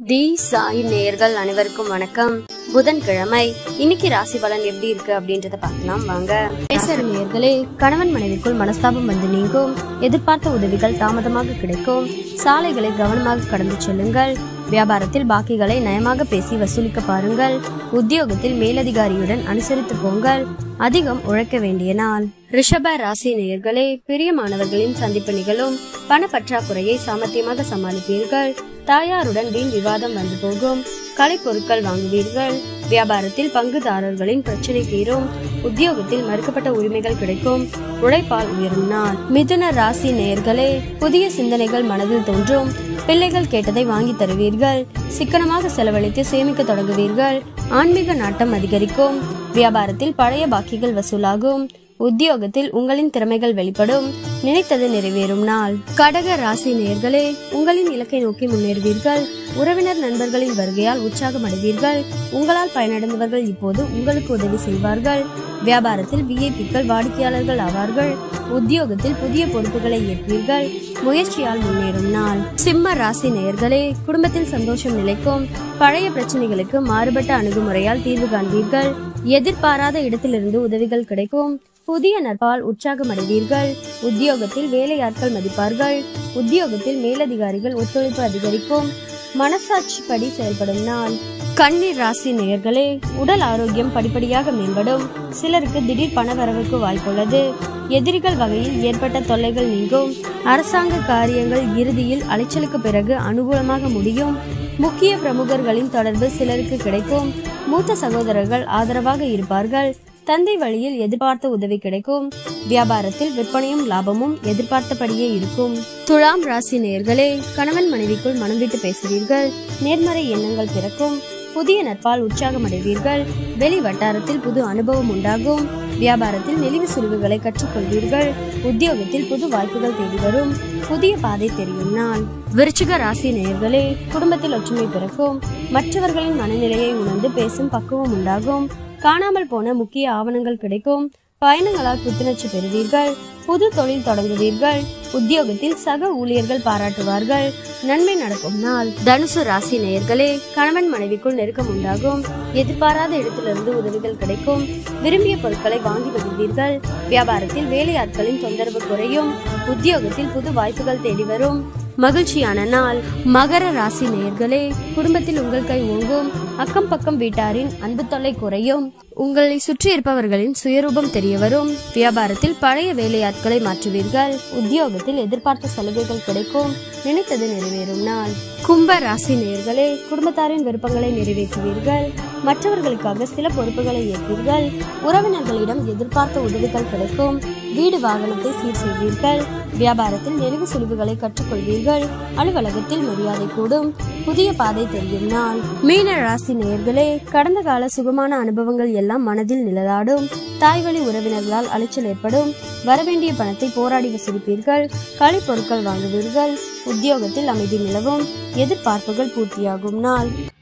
தி சாய் நேயர்கள் அனைவருக்கும் வணக்கம் புதன்கிழமை இன்னைக்கு ராசி பலன் எப்படி இருக்கு அப்படின்றத பார்க்கலாம் வாங்க பேசர் நேயர்களே கணவன் மனைவிக்குள் மனஸ்தாபம் வந்து நீங்கும் எதிர்பார்த்த உதவிகள் தாமதமாக கிடைக்கும் சாலைகளை கவனமாக கடந்து செல்லுங்கள் வியாபாரத்தில் பாக்கிகளை நயமாக பேசி வசூலிக்க பாருங்கள் உத்தியோகத்தில் மேலதிகாரியுடன் அனுசரித்து போங்கள் அதிகம் உழைக்க வேண்டிய நாள் ரிஷப ராசி நேயர்களே பிரியமானவர்களின் சந்திப்பு நிகழும் பண பற்றாக்குறையை சாமர்த்தியமாக சமாளிப்பீர்கள் தாயாருடன் வீண் விவாதம் வந்து போகும் கலைப்பொருட்கள் வாங்குவீர்கள் வியாபாரத்தில் பங்குதாரர்களின் பிரச்சனை தீரும் உத்தியோகத்தில் மறுக்கப்பட்ட உரிமைகள் கிடைக்கும் உழைப்பால் உயரும் நாள் மிதுன ராசி நேயர்களே புதிய சிந்தனைகள் மனதில் தோன்றும் பிள்ளைகள் கேட்டதை வாங்கி தருவீர்கள் சிக்கனமாக செலவழித்து சேமிக்க தொடங்குவீர்கள் ஆன்மீக நாட்டம் அதிகரிக்கும் வியாபாரத்தில் பழைய பாக்கிகள் வசூலாகும் உத்தியோகத்தில் உங்களின் திறமைகள் வெளிப்படும் நினைத்தது நிறைவேறும் நாள் கடக ராசி நேர்களே உங்களின் இலக்கை நோக்கி முன்னேறுவீர்கள் உறவினர் நண்பர்களின் வருகையால் உற்சாகம் அடைவீர்கள் உங்களால் பயனடைந்தவர்கள் இப்போது உங்களுக்கு உதவி செய்வார்கள் வியாபாரத்தில் விஐபிக்கள் வாடிக்கையாளர்கள் ஆவார்கள் உத்தியோகத்தில் புதிய பொறுப்புகளை ஏற்பீர்கள் முயற்சியால் முன்னேறும் நாள் சிம்ம ராசி நேயர்களே குடும்பத்தில் சந்தோஷம் நிலைக்கும் பழைய பிரச்சனைகளுக்கு மாறுபட்ட அணுகுமுறையால் தீர்வு காண்பீர்கள் எதிர்பாராத இடத்திலிருந்து உதவிகள் கிடைக்கும் புதிய நட்பால் உற்சாகம் அடைவீர்கள் உத்தியோகத்தில் வேலையாட்கள் மதிப்பார்கள் உத்தியோகத்தில் மேலதிகாரிகள் ஒத்துழைப்பு அதிகரிக்கும் மனசாட்சி படி செயல்படும் நாள் கண்ணீர் ராசி நேயர்களே உடல் ஆரோக்கியம் படிப்படியாக மேம்படும் சிலருக்கு திடீர் பண வரவுக்கு வாய்ப்புள்ளது எதிரிகள் வகையில் ஏற்பட்ட தொல்லைகள் நீங்கும் அரசாங்க காரியங்கள் இறுதியில் அலைச்சலுக்கு பிறகு அனுகூலமாக முடியும் முக்கிய பிரமுகர்களின் தொடர்பு சிலருக்கு கிடைக்கும் மூத்த சகோதரர்கள் ஆதரவாக இருப்பார்கள் தந்தை வழியில் எதிர்பார்த்த உதவி கிடைக்கும் வியாபாரத்தில் விற்பனையும் லாபமும் எதிர்பார்த்தபடியே இருக்கும் துலாம் ராசி நேயர்களே கணவன் மனைவிக்குள் மனம் விட்டு பேசுவீர்கள் நேர்மறை எண்ணங்கள் பிறக்கும் புதிய நட்பால் உற்சாகம் அடைவீர்கள் வெளி வட்டாரத்தில் புது அனுபவம் உண்டாகும் வியாபாரத்தில் நெளிவு சுழிவுகளை கற்றுக்கொள்வீர்கள் உத்தியோகத்தில் புது வாய்ப்புகள் தேடி வரும் புதிய பாதை தெரியும் நாள் விருச்சிக ராசி நேயர்களே குடும்பத்தில் ஒற்றுமை பிறக்கும் மற்றவர்களின் மனநிலையை உணர்ந்து பேசும் பக்குவம் உண்டாகும் காணாமல் போன முக்கிய ஆவணங்கள் கிடைக்கும் பயணங்களால் புத்துணர்ச்சி பெறுவீர்கள் புது தொழில் தொடங்குவீர்கள் உத்தியோகத்தில் சக ஊழியர்கள் பாராட்டுவார்கள் நன்மை நடக்கும் நாள் தனுசு ராசி நேயர்களே கணவன் மனைவிக்குள் நெருக்கம் உண்டாகும் எதிர்பாராத இடத்திலிருந்து உதவிகள் கிடைக்கும் விரும்பிய பொருட்களை வாங்கி மகிழ்வீர்கள் வியாபாரத்தில் வேலையாட்களின் தொந்தரவு குறையும் உத்தியோகத்தில் புது வாய்ப்புகள் தேடி வரும் மகிழ்ச்சியான நாள் மகர ராசி நேயர்களே குடும்பத்தில் உங்கள் கை ஓங்கும் அக்கம் பக்கம் வீட்டாரின் அன்பு தொல்லை குறையும் உங்களை சுற்றி இருப்பவர்களின் சுயரூபம் தெரிய வரும் வியாபாரத்தில் பழைய வேலையாட்களை மாற்றுவீர்கள் உத்தியோகத்தில் எதிர்பார்த்த சலுகைகள் கிடைக்கும் நினைத்தது நிறைவேறும் நாள் கும்ப ராசி நேயர்களே குடும்பத்தாரின் விருப்பங்களை நிறைவேற்றுவீர்கள் மற்றவர்களுக்காக சில பொறுப்புகளை ஏற்பீர்கள் உறவினர்களிடம் எதிர்பார்த்த உதவிகள் கிடைக்கும் வீடு வாகனத்தை சீர் செய்வீர்கள் வியாபாரத்தில் நெருங்கு சுழிவுகளை கற்றுக்கொள்வீர்கள் அலுவலகத்தில் மரியாதை கூடும் புதிய பாதை தெரியும் நாள் மீன ராசி நேயர்களே கடந்த கால சுகமான அனுபவங்கள் எல்லாம் மனதில் நிழலாடும் தாய்வழி உறவினர்களால் அலைச்சல் ஏற்படும் வரவேண்டிய பணத்தை போராடி வசூலிப்பீர்கள் கலை பொருட்கள் வாங்குவீர்கள் உத்தியோகத்தில் அமைதி நிலவும் எதிர்பார்ப்புகள் பூர்த்தியாகும் நாள்